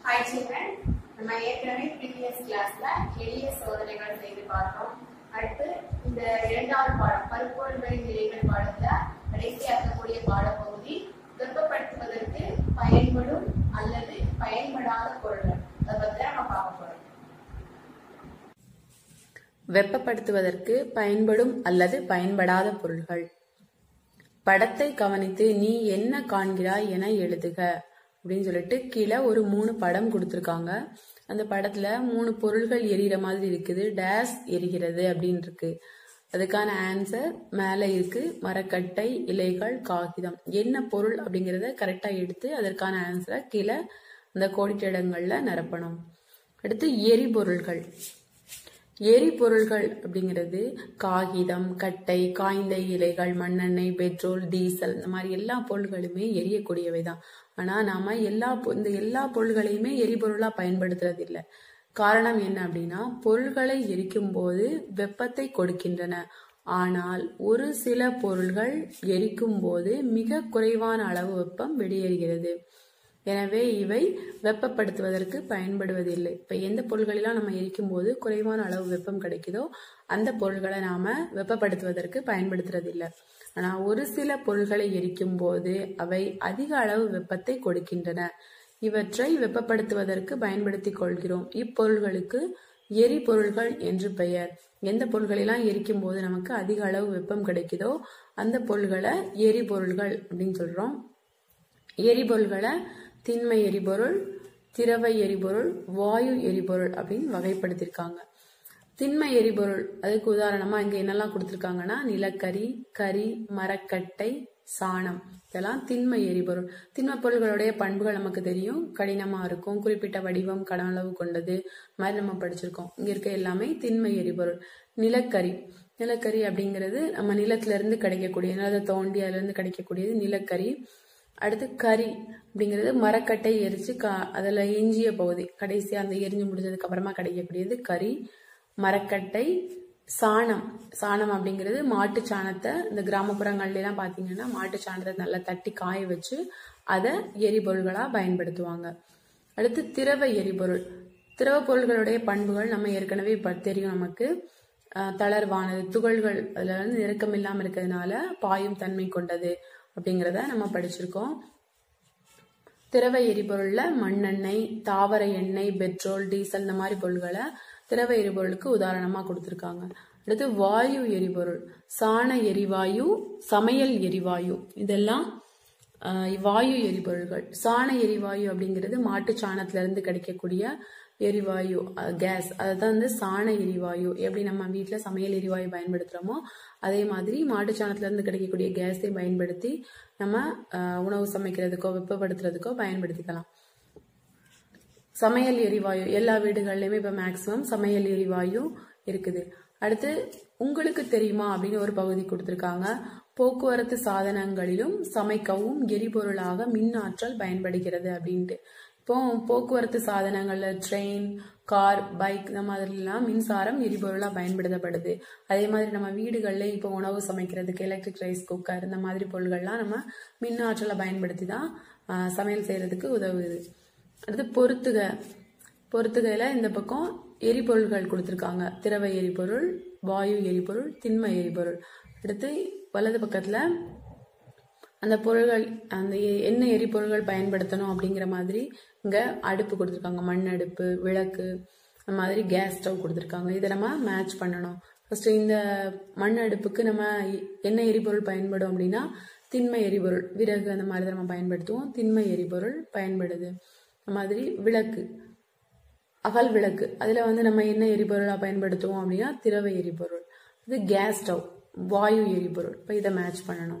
hi children நம்ம ஏற்கனவே previous கிளாஸ்ல எளிய சோதனைகள் செய்து பார்த்தோம் அடுத்து இந்த இரண்டாவது பாடம் பருப்பொருள்களின் நிலைகள் பாடத்துல கடைசி இருக்கக்கூடிய பாடப்பகுதி வெப்பப்படுத்துவதற்கு பயன்படும் அல்லது பயன்படாத பொருள்கள் அதை பத்தி தான் நம்ம பார்க்க போறோம் வெப்பப்படுத்துவதற்கு பயன்படும் அல்லது பயன்படாத பொருள்கள் படத்தை கவனித்து நீ என்ன காண்கிறாய் என எழுதுக அப்படின்னு சொல்லிட்டு கீழே ஒரு மூணு படம் கொடுத்துருக்காங்க அந்த படத்துல மூணு பொருள்கள் எரியிற மாதிரி இருக்குது டேஸ் எரிகிறது அப்படின்னு இருக்கு அதுக்கான ஆன்சர் மேலே இருக்கு மரக்கட்டை இலைகள் காகிதம் என்ன பொருள் அப்படிங்கிறத கரெக்டா எடுத்து அதற்கான ஆன்சரை கீழே அந்த கோடிட்ட இடங்கள்ல நிரப்பணும் அடுத்து எரிபொருள்கள் எரிபொருள்கள் அப்படிங்கிறது காகிதம் கட்டை காய்ந்த இலைகள் மண்ணெண்ணெய் பெட்ரோல் டீசல் இந்த மாதிரி எல்லா பொருள்களுமே எரியக்கூடியவை தான் ஆனா நாம எல்லா பொ- இந்த எல்லா பொருள்களையுமே எரிபொருளா பயன்படுத்துறது இல்ல காரணம் என்ன அப்படின்னா பொருள்களை எரிக்கும் போது வெப்பத்தை கொடுக்கின்றன ஆனால் ஒரு சில பொருள்கள் எரிக்கும் போது மிக குறைவான அளவு வெப்பம் வெளியேறுகிறது எனவே இவை வெப்பப்படுத்துவதற்கு பயன்படுவதில்லை இப்ப எந்த பொருள்களெல்லாம் நம்ம எரிக்கும் போது குறைவான அளவு வெப்பம் கிடைக்குதோ அந்த பொருள்களை நாம வெப்பப்படுத்துவதற்கு பயன்படுத்துறது இல்ல ஆனா ஒரு சில பொருள்களை எரிக்கும் போது அவை அதிக அளவு வெப்பத்தை கொடுக்கின்றன இவற்றை வெப்பப்படுத்துவதற்கு பயன்படுத்திக் கொள்கிறோம் இப்பொருள்களுக்கு எரிபொருள்கள் என்று பெயர் எந்த பொருள்களெல்லாம் எரிக்கும் போது நமக்கு அதிக அளவு வெப்பம் கிடைக்குதோ அந்த பொருள்களை எரிபொருள்கள் அப்படின்னு சொல்றோம் எரிபொருள்களை திண்மை எரிபொருள் திரவ எரிபொருள் வாயு எரிபொருள் அப்படின்னு வகைப்படுத்தியிருக்காங்க திண்மை எரிபொருள் அதுக்கு உதாரணமா இங்க என்னெல்லாம் கொடுத்திருக்காங்கன்னா நிலக்கரி கரி மரக்கட்டை சாணம் இதெல்லாம் திண்மை எரிபொருள் திண்ம பொருள்களுடைய பண்புகள் நமக்கு தெரியும் கடினமா இருக்கும் குறிப்பிட்ட வடிவம் கடனளவு கொண்டது மாதிரி நம்ம படிச்சிருக்கோம் இங்க இருக்க எல்லாமே திண்மை எரிபொருள் நிலக்கரி நிலக்கரி அப்படிங்கிறது நம்ம நிலத்துல இருந்து கிடைக்கக்கூடிய நிலத்தை தோண்டி அதுல இருந்து கிடைக்கக்கூடியது நிலக்கரி அடுத்து கரி அப்படிங்கிறது மரக்கட்டை எரிச்சு கா அதுல எஞ்சிய பகுதி கடைசியா அந்த எரிஞ்சு முடிஞ்சதுக்கு அப்புறமா கிடைக்கக்கூடியது கரி மரக்கட்டை சாணம் சாணம் அப்படிங்கிறது மாட்டு சாணத்தை இந்த கிராமப்புறங்கள்ல எல்லாம் பாத்தீங்கன்னா மாட்டு சாணத்தை நல்லா தட்டி காய வச்சு அதை எரிபொருள்களா பயன்படுத்துவாங்க அடுத்து திரவ எரிபொருள் திரவ பொருள்களுடைய பண்புகள் நம்ம ஏற்கனவே இப்ப தெரியும் நமக்கு அஹ், தளர்வானது துகள்கள் அதுல வந்து நெருக்கம் இல்லாம இருக்கிறதுனால பாயும் தன்மை கொண்டது அப்படிங்கிறத நம்ம படிச்சிருக்கோம் திரவ எரிபொருள்ல மண்ணெண்ணெய் தாவர எண்ணெய் பெட்ரோல் டீசல் இந்த மாதிரி பொருள்களை திரவ எரிபொருளுக்கு உதாரணமா கொடுத்திருக்காங்க அடுத்து வாயு எரிபொருள் சாண எரிவாயு சமையல் எரிவாயு இதெல்லாம் ஆஹ், வாயு எரிபொருள்கள் சாண எரிவாயு அப்படிங்கிறது மாட்டு சாணத்துல இருந்து கிடைக்கக்கூடிய எரிவாயு கேஸ் அதுதான் வந்து சாண எரிவாயு எப்படி நம்ம வீட்ல சமையல் எரிவாயு பயன்படுத்துறோமோ அதே மாதிரி மாட்டு சாணத்துல இருந்து கிடைக்கக்கூடிய கேஸை பயன்படுத்தி நம்ம ஆஹ், உணவு சமைக்கிறதுக்கோ வெப்பப்படுத்துறதுக்கோ பயன்படுத்திக்கலாம் சமையல் எரிவாயு எல்லா வீடுகள்லயுமே இப்ப மேக்சிமம் சமையல் எரிவாயு இருக்குது அடுத்து உங்களுக்கு தெரியுமா அப்படின்னு ஒரு பகுதி கொடுத்திருக்காங்க போக்குவரத்து சாதனங்களிலும் சமைக்கவும் எரிபொருளாக மின் ஆற்றல் பயன்படுகிறது அப்படின்ட்டு இப்போ போக்குவரத்து சாதனங்கள்ல ட்ரெயின் கார் பைக் இந்த மாதிரிலாம் மின்சாரம் எரிபொருளா பயன்படுத்தப்படுது அதே மாதிரி நம்ம வீடுகள்ல இப்போ உணவு சமைக்கிறதுக்கு எலக்ட்ரிக் ரைஸ் குக்கர் இந்த மாதிரி பொருள்கள்லாம் நம்ம மின் ஆற்றலை பயன்படுத்தி தான் ஆஹ், சமையல் செய்யறதுக்கு உதவுது அடுத்து பொறுத்துக பொறுத்துகையில இந்த பக்கம் எரிபொருள்கள் கொடுத்திருக்காங்க திரவ எரிபொருள் வாயு எரிபொருள் திண்ம எரிபொருள் அடுத்து வலது பக்கத்துல அந்த பொருள்கள் அந்த எ- என்ன எரிபொருள்கள் பயன்படுத்தணும் அப்படிங்கிற மாதிரி இங்க அடுப்பு கொடுத்திருக்காங்க மண் அடுப்பு விளக்கு அந்த மாதிரி கேஸ் ஸ்டவ் கொடுத்திருக்காங்க இதை நம்ம மேட்ச் பண்ணணும் ஃபர்ஸ்ட் இந்த மண் அடுப்புக்கு நம்ம எ- என்ன எரிபொருள் பயன்படும் அப்படின்னா திண்ம எரிபொருள் விறகு அந்த மாதிரி தான் நம்ம பயன்படுத்துவோம் திண்ம எரிபொருள் பயன்படுது அந்த மாதிரி விளக்கு அகல் விளக்கு அதுல வந்து நம்ம என்ன எரிபொருளா பயன்படுத்துவோம் அப்படின்னா திரவ எரிபொருள் இது கேஸ் ஸ்டவ் வாயு எரிபொருள் இப்போ இதை மேட்ச் பண்ணணும்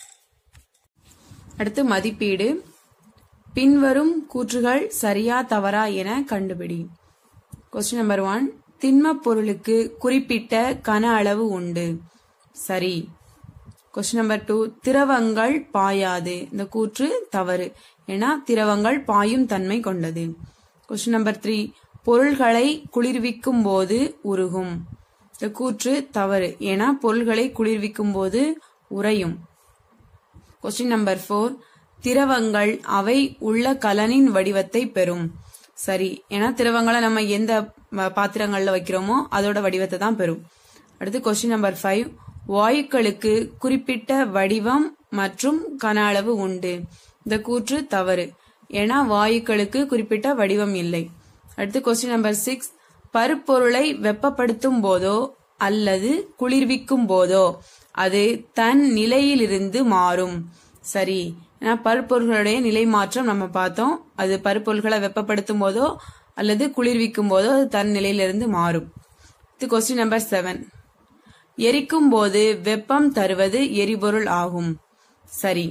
அடுத்து மதிப்பீடு பின்வரும் கூற்றுகள் சரியா தவறா என கண்டுபிடி கொஸ்டின் நம்பர் ஒன் திண்மப் பொருளுக்கு குறிப்பிட்ட கன அளவு உண்டு சரி கொஸ்டின் நம்பர் டூ திரவங்கள் பாயாது இந்த கூற்று தவறு ஏன்னா திரவங்கள் பாயும் தன்மை கொண்டது கொஸ்டின் நம்பர் த்ரீ பொருள்களை குளிர்விக்கும் போது உருகும் இந்த கூற்று தவறு ஏன்னா பொருள்களை குளிர்விக்கும் போது உறையும் கொஸ்டின் நம்பர் ஃபோர் திரவங்கள் அவை உள்ள கலனின் வடிவத்தை பெறும் சரி ஏன்னா திரவங்களை நம்ம எந்த ம- பாத்திரங்கள்ல வைக்கிறோமோ அதோட வடிவத்தை தான் பெறும் அடுத்து கொஸ்டின் நம்பர் ஃபைவ் வாயுக்களுக்கு குறிப்பிட்ட வடிவம் மற்றும் கன அளவு உண்டு இந்த கூற்று தவறு ஏன்னா வாயுக்களுக்கு குறிப்பிட்ட வடிவம் இல்லை அடுத்து கொஸ்டின் நம்பர் சிக்ஸ் பருப்பொருளை வெப்பப்படுத்தும் போதோ அல்லது குளிர்விக்கும் போதோ அது தன் நிலையிலிருந்து மாறும் சரி ஏன்னா பருப்பொருள்களுடைய நிலை மாற்றம் நம்ம பார்த்தோம் அது பருப்பொருள்களை வெப்பப்படுத்தும் போதோ அல்லது குளிர்விக்கும் போதோ அது தன் நிலையிலிருந்து மாறும் இது கொஸ்டின் நம்பர் செவன் எரிக்கும் போது வெப்பம் தருவது எரிபொருள் ஆகும் சரி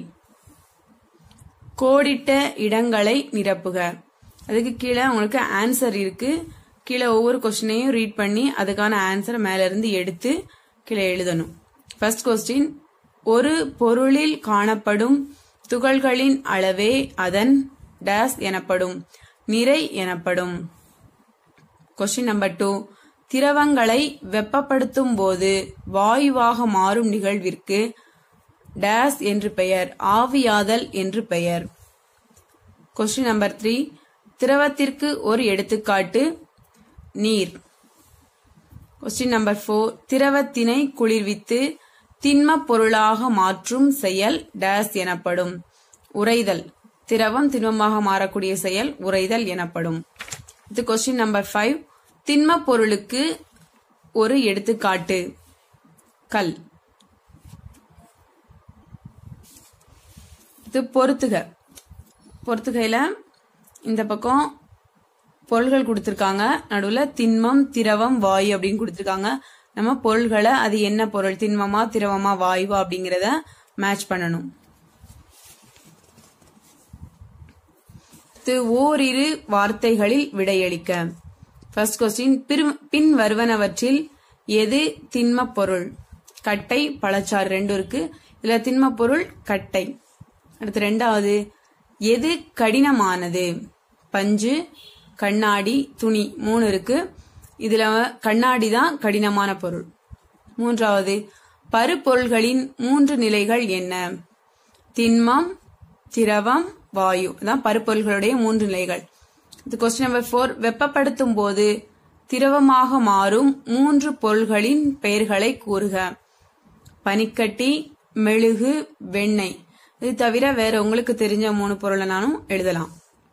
கோடிட்ட இடங்களை நிரப்புக அதுக்கு கீழே உங்களுக்கு ஆன்சர் இருக்கு கீழே ஒவ்வொரு கொஸ்டினையும் ரீட் பண்ணி அதுக்கான ஆன்சரை மேல இருந்து எடுத்து கீழே எழுதணும் ஃபர்ஸ்ட் கொஸ்டின் ஒரு பொருளில் காணப்படும் துகள்களின் அளவே அதன் டேஸ் எனப்படும் நிறை எனப்படும் கொஸ்டின் நம்பர் டூ திரவங்களை வெப்பப்படுத்தும் போது வாயுவாக மாறும் நிகழ்விற்கு டேஸ் என்று பெயர் ஆவியாதல் என்று பெயர் கொஸ்டின் நம்பர் த்ரீ திரவத்திற்கு ஒரு எடுத்துக்காட்டு நீர் கொஸ்டின் நம்பர் ஃபோர் திரவத்தினை குளிர்வித்து திண்மப் பொருளாக மாற்றும் செயல் டேஸ் எனப்படும் உறைதல் திரவம் திண்மமாக மாறக்கூடிய செயல் உறைதல் எனப்படும் இது கொஸ்டின் நம்பர் ஃபைவ் திண்மப் பொருளுக்கு ஒரு எடுத்துக்காட்டு கல் இது பொறுத்துக பொறுத்துகையில இந்த பக்கம் பொருள்கள் கொடுத்துருக்காங்க நடுவில் திண்மம் திரவம் வாயு அப்படின்னு கொடுத்துருக்காங்க நம்ம பொருள்களை அது என்ன பொருள் திண்மமா திரவமா வாயுவா அப்படிங்கிறத மேட்ச் பண்ணணும் இது ஓரிரு வார்த்தைகளில் விடையளிக்க ஃபர்ஸ்ட் கொஸ்டின் பின் வருவனவற்றில் எது திண்மப் பொருள் கட்டை பழச்சாறு ரெண்டும் இருக்கு இதுல திண்மப் பொருள் கட்டை அடுத்து ரெண்டாவது எது கடினமானது பஞ்சு கண்ணாடி துணி மூணு இருக்கு இதுல கண்ணாடி தான் கடினமான பொருள் மூன்றாவது பருப்பொருள்களின் மூன்று நிலைகள் என்ன திண்மம் திரவம் வாயு அதான் பருப்பொருள்களுடைய மூன்று நிலைகள் இது கொஸ்டின் நம்பர் ஃபோர் வெப்பப்படுத்தும் போது திரவமாக மாறும் மூன்று பொருள்களின் பெயர்களை கூறுக பனிக்கட்டி மெழுகு வெண்ணெய் இது தவிர வேற உங்களுக்கு தெரிஞ்ச மூணு பொருளை நானும் எழுதலாம்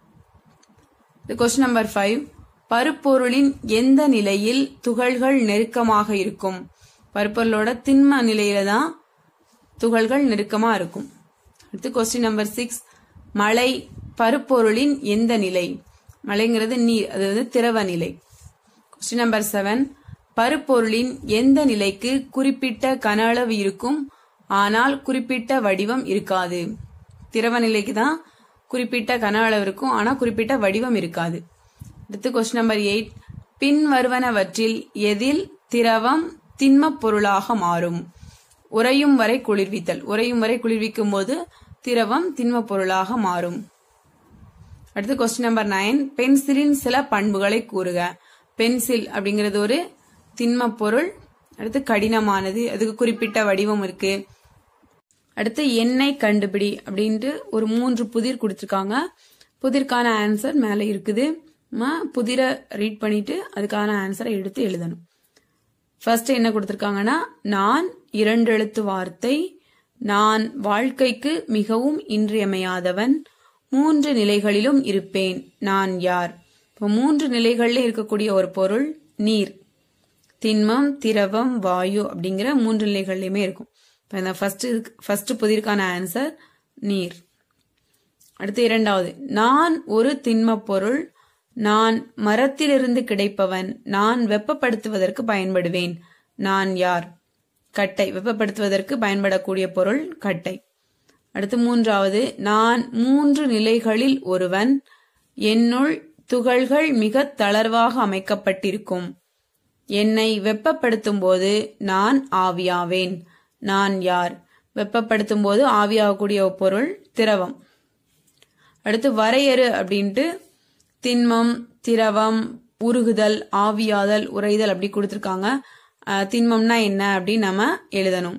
இது கொஸ்டின் நம்பர் ஃபைவ் பருப்பொருளின் எந்த நிலையில் துகள்கள் நெருக்கமாக இருக்கும் பருப்பொருளோட திண்ம நிலையில தான் துகள்கள் நெருக்கமா இருக்கும் அடுத்து கொஸ்டின் நம்பர் சிக்ஸ் மழை பருப்பொருளின் எந்த நிலை மழைங்கிறது நீர் அது வந்து திரவ நிலை கொஸ்டின் நம்பர் செவன் பருப்பொருளின் எந்த நிலைக்கு குறிப்பிட்ட கன அளவு இருக்கும் ஆனால் குறிப்பிட்ட வடிவம் இருக்காது திரவ நிலைக்கு தான் குறிப்பிட்ட கன அளவு இருக்கும் ஆனா குறிப்பிட்ட வடிவம் இருக்காது அடுத்து கொஸ்டின் நம்பர் எயிட் பின் வருவனவற்றில் எதில் திரவம் திண்மப் பொருளாக மாறும் உறையும் வரை குளிர்வித்தல் உறையும் வரை குளிர்விக்கும் போது திரவம் திண்மப் பொருளாக மாறும் அடுத்து கொஸ்டின் நம்பர் நைன் பென்சிலின் சில பண்புகளை கூறுக பென்சில் அப்படிங்கிறது ஒரு திண்மப் பொருள் அடுத்து கடினமானது அதுக்கு குறிப்பிட்ட வடிவம் இருக்கு அடுத்து எண்ணெய் கண்டுபிடி அப்படின்ட்டு ஒரு மூன்று புதிர் கொடுத்துருக்காங்க புதிர்க்கான ஆன்சர் மேலே இருக்குது நம்ம புதிரை ரீட் பண்ணிட்டு அதுக்கான ஆன்சரை எடுத்து எழுதணும் ஃபர்ஸ்ட் என்ன கொடுத்துருக்காங்கன்னா நான் இரண்டு எழுத்து வார்த்தை நான் வாழ்க்கைக்கு மிகவும் இன்றியமையாதவன் மூன்று நிலைகளிலும் இருப்பேன் நான் யார் இப்போ மூன்று நிலைகளில் இருக்கக்கூடிய ஒரு பொருள் நீர் திண்மம் திரவம் வாயு அப்படிங்கிற மூன்று நிலைகள்லையுமே இருக்கும் இப்போ இந்த ஃபர்ஸ்ட் ஃபர்ஸ்ட் புதிர்க்கான ஆன்சர் நீர் அடுத்து இரண்டாவது நான் ஒரு திண்மப் பொருள் நான் மரத்திலிருந்து கிடைப்பவன் நான் வெப்பப்படுத்துவதற்கு பயன்படுவேன் நான் யார் கட்டை வெப்பப்படுத்துவதற்கு பயன்படக்கூடிய பொருள் கட்டை அடுத்து மூன்றாவது நான் மூன்று நிலைகளில் ஒருவன் என்னுள் துகள்கள் மிக தளர்வாக அமைக்கப்பட்டிருக்கும் என்னை வெப்பப்படுத்தும் போது நான் ஆவியாவேன் நான் யார் வெப்பப்படுத்தும் போது ஆவியாகக்கூடிய பொருள் திரவம் அடுத்து வரையறு அப்படின்ட்டு திண்மம் திரவம் உருகுதல் ஆவியாதல் உறைதல் அப்படி கொடுத்துருக்காங்க அஹ், திண்மம்னா என்ன அப்படின்னு நம்ம எழுதணும்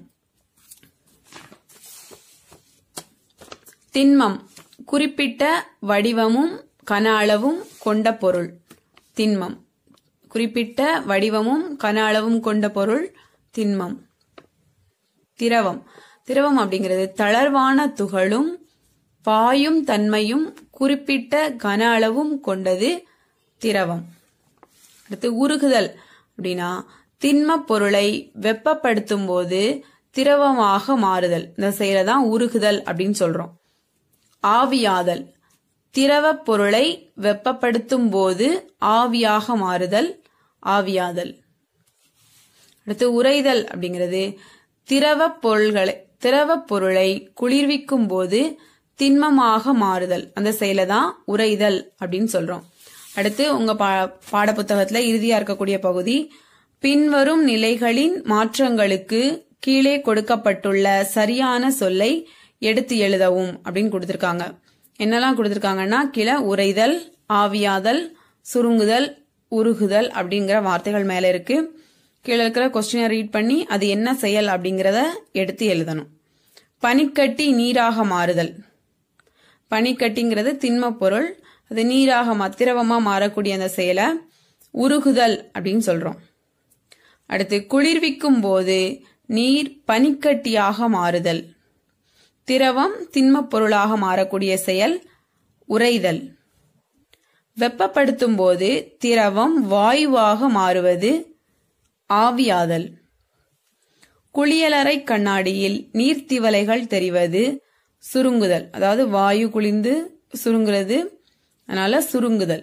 திண்மம் குறிப்பிட்ட வடிவமும் கன அளவும் கொண்ட பொருள் திண்மம் குறிப்பிட்ட வடிவமும் கன அளவும் கொண்ட பொருள் திண்மம் திரவம் திரவம் அப்படிங்கிறது தளர்வான துகளும் பாயும் தன்மையும் குறிப்பிட்ட கன அளவும் கொண்டது திரவம் அடுத்து உருகுதல் அப்படின்னா திண்ம பொருளை வெப்பப்படுத்தும் போது திரவமாக மாறுதல் இந்த செயலை தான் உருகுதல் அப்படின்னு சொல்றோம் ஆவியாதல் திரவ பொருளை வெப்பப்படுத்தும் போது ஆவியாக மாறுதல் ஆவியாதல் அடுத்து உறைதல் அப்படிங்கிறது திரவ பொருள்களை திரவ பொருளை குளிர்விக்கும் போது திண்மமாக மாறுதல் அந்த செயலை தான் உறைதல் அப்படின்னு சொல்றோம் அடுத்து உங்க பா பாடப்புத்தகத்துல இறுதியா இருக்கக்கூடிய பகுதி பின்வரும் நிலைகளின் மாற்றங்களுக்கு கீழே கொடுக்கப்பட்டுள்ள சரியான சொல்லை எடுத்து எழுதவும் அப்படின்னு கொடுத்திருக்காங்க என்னெல்லாம் கொடுத்திருக்காங்கன்னா கீழே உறைதல் ஆவியாதல் சுருங்குதல் உருகுதல் அப்படிங்கிற வார்த்தைகள் மேல இருக்கு கீழே இருக்கிற கொஸ்டினை ரீட் பண்ணி அது என்ன செயல் அப்படிங்கிறத எடுத்து எழுதணும் பனிக்கட்டி நீராக மாறுதல் பனிக்கட்டிங்கிறது திண்ம பொருள் அது நீராக மா- திரவமா மாறக்கூடிய அந்த செயலை உருகுதல் அப்படின்னு சொல்றோம் அடுத்து குளிர்விக்கும் போது நீர் பனிக்கட்டியாக மாறுதல் திரவம் திண்மப் பொருளாக மாறக்கூடிய செயல் உறைதல் வெப்பப்படுத்தும் போது திரவம் வாயுவாக மாறுவது ஆவியாதல் குளியலறை கண்ணாடியில் நீர்த்திவலைகள் தெரிவது சுருங்குதல் அதாவது வாயு குளிர்ந்து சுருங்குறது அதனால சுருங்குதல்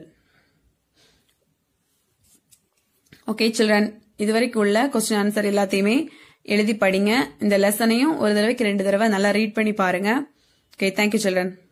ஓகே சில்ட்ரன் இதுவரைக்கும் உள்ள கொஸ்டின் ஆன்சர் எல்லாத்தையுமே எழுதி படிங்க இந்த லெசனையும் ஒரு தடவைக்கு ரெண்டு தடவை நல்லா ரீட் பண்ணி பாருங்க ஓகே தேங்க்யூ சில்ட்ரன்